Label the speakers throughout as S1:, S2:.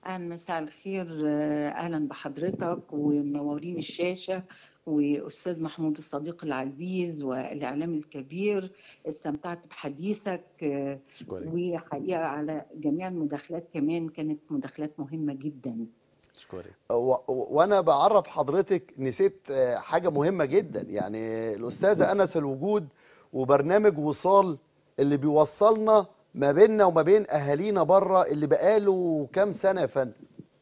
S1: أهلا مساء الخير آه، أهلا بحضرتك ومنورين الشاشة وأستاذ محمود الصديق العزيز والإعلام الكبير استمتعت بحديثك آه،
S2: اشكرك
S1: وحقيقة على جميع المداخلات كمان كانت مداخلات مهمة جدا
S2: اشكرك
S3: و- و- وانا بعرف حضرتك نسيت آه، حاجه مهمه جدا يعني الاستاذه انس الوجود وبرنامج وصال اللي بيوصلنا ما بيننا وما بين اهالينا بره اللي بقاله كام سنه يا فندم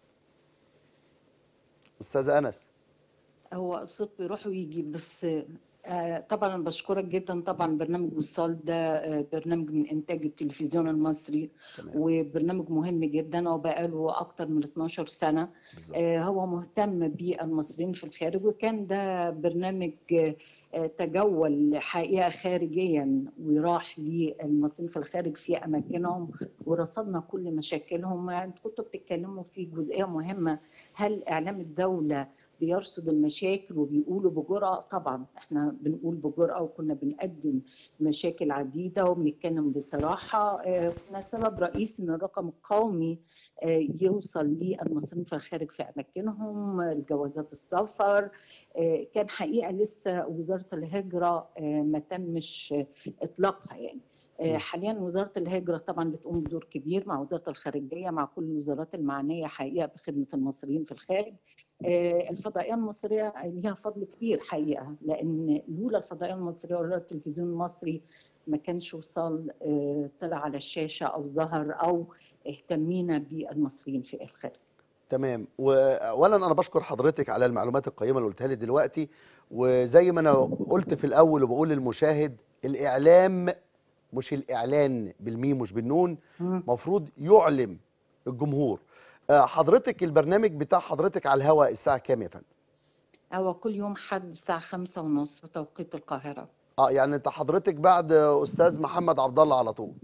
S3: استاذه انس
S1: هو الصوت بيروح ويجي بس آه، طبعا أنا بشكرك جدا طبعا برنامج وصال ده آه، برنامج من إنتاج التلفزيون المصري
S3: تمام
S1: وبرنامج مهم جدا وبقاله أكتر من 12 سنة
S3: بالظبط
S1: آه، هو مهتم بالمصريين في الخارج وكان ده برنامج آه، آه، تجول حقيقة خارجيا وراح للمصريين في الخارج في أماكنهم ورصدنا كل مشاكلهم انتوا كنتوا بتتكلموا في جزئية مهمة هل إعلام الدولة بيرصد المشاكل وبيقولوا بجرأة طبعا احنا بنقول بجرأة وكنا بنقدم مشاكل عديدة وبنتكلم بصراحة آه، كنا سبب رئيسي ان الرقم القومي آه، يوصل للمصريين في الخارج في اماكنهم الجوازات السفر آه، كان حقيقه لسه وزاره الهجره آه، ما تمش آه، اطلاقها يعني آه،
S3: م.
S1: حاليا وزاره الهجره طبعا بتقوم بدور كبير مع وزاره الخارجيه مع كل الوزارات المعنيه حقيقه بخدمه المصريين في الخارج آه، الفضائيه المصريه ليها فضل كبير حقيقه لان لولا الفضائيه المصريه ولا التلفزيون المصري ما كانش وصل آه، طلع على الشاشه او ظهر او اهتمينا بالمصريين في الخارج
S3: تمام واولا انا بشكر حضرتك على المعلومات القيمه اللي قلتها لي دلوقتي وزي ما انا قلت في الاول وبقول للمشاهد الاعلام مش الاعلان بالميم مش بالنون مفروض يعلم الجمهور آه، حضرتك البرنامج بتاع حضرتك على الهواء الساعه كام يا فندم
S1: هو كل يوم حد الساعة خمسة ونص بتوقيت القاهرة
S3: اه يعني انت حضرتك بعد استاذ محمد عبد الله على طول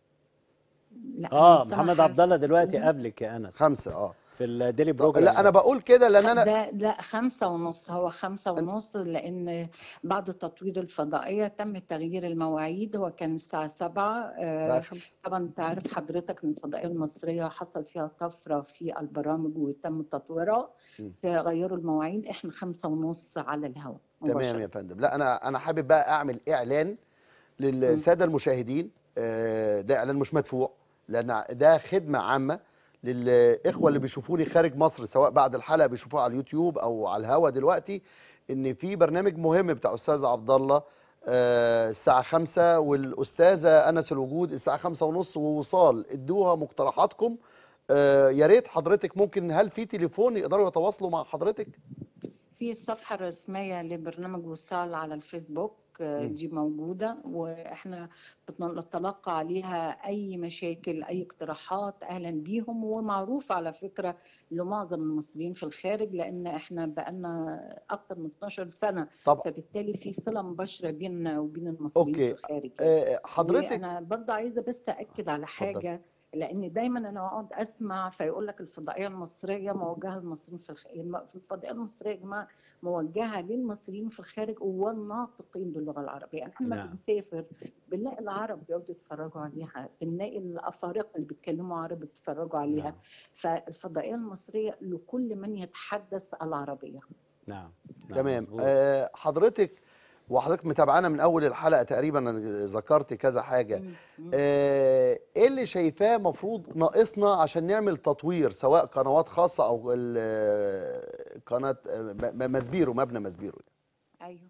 S1: لا
S2: اه
S1: أنا لسه
S2: محمد
S1: ما
S2: عبد الله دلوقتي
S1: مم.
S2: قبلك يا انس
S3: خمسة اه
S2: في الديلي بروجرام
S3: لا انا بقول كده لان
S1: حد-
S3: انا
S1: ده لا خمسة ونص هو خمسة ونص لأن بعد تطوير الفضائية تم تغيير المواعيد هو كان الساعة سبعة
S3: بقى
S1: آه،
S3: خمسة
S1: طبعا انت عارف حضرتك ان الفضائيه المصريه حصل فيها طفره في البرامج وتم تطويرها
S3: م.
S1: فغيروا المواعيد احنا خمسة ونص على الهواء
S3: تمام
S1: مباشرة.
S3: يا فندم لا انا انا حابب بقى اعمل اعلان للساده المشاهدين آه، ده اعلان مش مدفوع لان ده خدمه عامه للاخوه اللي بيشوفوني خارج مصر سواء بعد الحلقه بيشوفوها على اليوتيوب او على الهوا دلوقتي ان في برنامج مهم بتاع استاذ عبد الله آه، الساعه 5 والاستاذه انس الوجود الساعه 5 ونص ووصال ادوها مقترحاتكم آه، يا ريت حضرتك ممكن هل في تليفون يقدروا يتواصلوا مع حضرتك
S1: في الصفحة الرسمية لبرنامج وصال على الفيسبوك آه،
S3: مم.
S1: دي موجودة واحنا بنتلقى عليها أي مشاكل أي اقتراحات أهلا بيهم ومعروف على فكرة لمعظم المصريين في الخارج لأن احنا بقالنا أكتر من 12 سنة
S3: طبعا
S1: فبالتالي في صلة مباشرة بيننا وبين المصريين
S3: أوكي.
S1: في الخارج يعني.
S3: آه، حضرتك
S1: انا برضه عايزه بس اكد على حاجه لان دايما انا اقعد اسمع فيقول لك الفضائيه المصريه موجهه للمصريين في الخ... الم- في الفضائيه المصريه يا جماعه موجهه للمصريين في الخارج والناطقين باللغه العربيه يعني احنا لما
S2: نعم.
S1: بنسافر بنلاقي العرب بيقعدوا يتفرجوا عليها بنلاقي الافارقه اللي بيتكلموا عربي بيتفرجوا عليها
S2: نعم.
S1: فالفضائيه المصريه لكل من يتحدث العربيه
S2: نعم نعم،
S3: تمام
S2: مظبوط.
S3: آه حضرتك وحضرتك متابعانا من اول الحلقه تقريبا أنا ذكرت كذا حاجه
S1: مم. مم.
S3: آه ايه اللي شايفاه مفروض ناقصنا عشان نعمل تطوير سواء قنوات خاصه او ال- آه، قناه آه، م- م- مزبيرو مبنى مزبيرو
S1: ايوه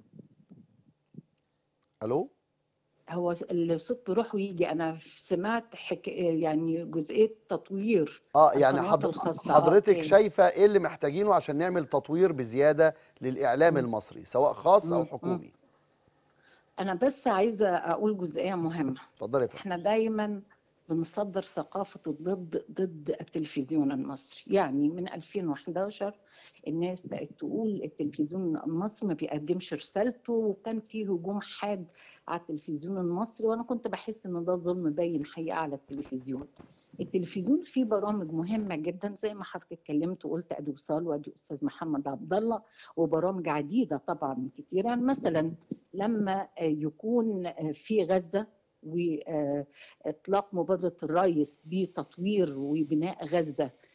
S3: الو
S1: هو الصوت بيروح ويجي انا سمعت حك... يعني جزئيه تطوير
S3: اه يعني
S1: القنوات
S3: حضر
S1: الخاصة، آه،
S3: حضرتك
S1: أوكي.
S3: شايفه ايه اللي محتاجينه عشان نعمل تطوير بزياده للاعلام
S1: مم.
S3: المصري سواء خاص او
S1: مم.
S3: حكومي
S1: انا بس عايزه اقول جزئيه مهمه
S3: اتفضلي يا فندم
S1: احنا دايما بنصدر ثقافه الضد ضد التلفزيون المصري يعني من 2011 الناس بقت تقول التلفزيون المصري ما بيقدمش رسالته وكان في هجوم حاد على التلفزيون المصري وانا كنت بحس ان ده ظلم باين حقيقه على التلفزيون التلفزيون فيه برامج مهمه جدا زي ما حضرتك اتكلمت وقلت ادي وصال وادي استاذ محمد عبد الله وبرامج عديده طبعا كتير يعني مثلا لما آه، يكون آه، في غزه واطلاق مبادره الرئيس بتطوير وبناء غزه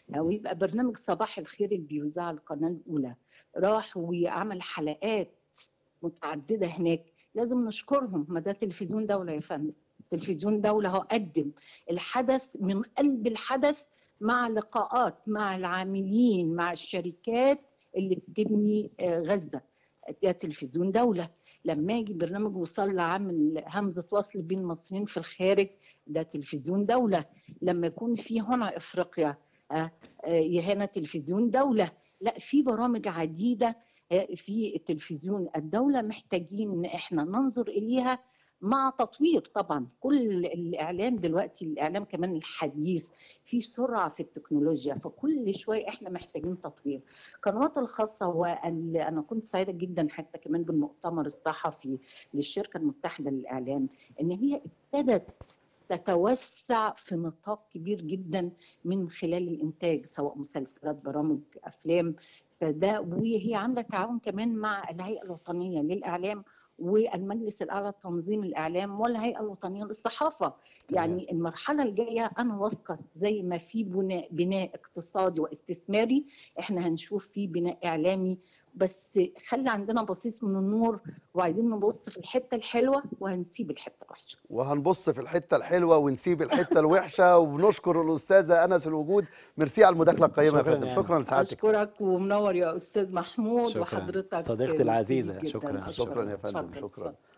S1: او يبقى برنامج صباح الخير اللي بيذاع على القناه الاولى راح وعمل حلقات متعدده هناك لازم نشكرهم ما ده تلفزيون دوله يا فندم تلفزيون دوله هو قدم الحدث من قلب الحدث مع لقاءات مع العاملين مع الشركات اللي بتبني آه، غزه ده تلفزيون دوله لما يجي برنامج وصل عامل همزه وصل بين المصريين في الخارج ده تلفزيون دوله لما يكون في هنا افريقيا آه، آه، هنا تلفزيون دوله لا في برامج عديده آه، في التلفزيون الدوله محتاجين ان احنا ننظر اليها مع تطوير طبعا كل الاعلام دلوقتي الاعلام كمان الحديث في سرعه في التكنولوجيا فكل شويه احنا محتاجين تطوير القنوات الخاصه واللي انا كنت سعيده جدا حتى كمان بالمؤتمر الصحفي للشركه المتحده للاعلام ان هي ابتدت تتوسع في نطاق كبير جدا من خلال الانتاج سواء مسلسلات برامج افلام فده وهي عامله تعاون كمان مع الهيئه الوطنيه للاعلام والمجلس الاعلى لتنظيم الاعلام والهيئه الوطنيه للصحافه يعني المرحله الجايه انا واثقه زي ما في بناء بناء اقتصادي واستثماري احنا هنشوف في بناء اعلامي بس خلي عندنا بصيص من النور وعايزين نبص في الحته الحلوه وهنسيب الحته الوحشه
S3: وهنبص في الحته الحلوه ونسيب الحته الوحشه وبنشكر الاستاذه انس الوجود ميرسي على المداخله القيمه يا
S2: شكراً
S3: فندم
S2: يا
S3: شكرا
S2: أنس.
S3: لسعادتك
S1: اشكرك ومنور يا استاذ محمود
S2: شكراً.
S1: وحضرتك
S2: صديقتي
S1: ميرسي
S2: العزيزة،
S1: جداً.
S2: شكراً.
S1: أشكرك.
S3: شكراً يا فندم،
S1: اتفضل،
S3: شكراً.
S1: اتفضل.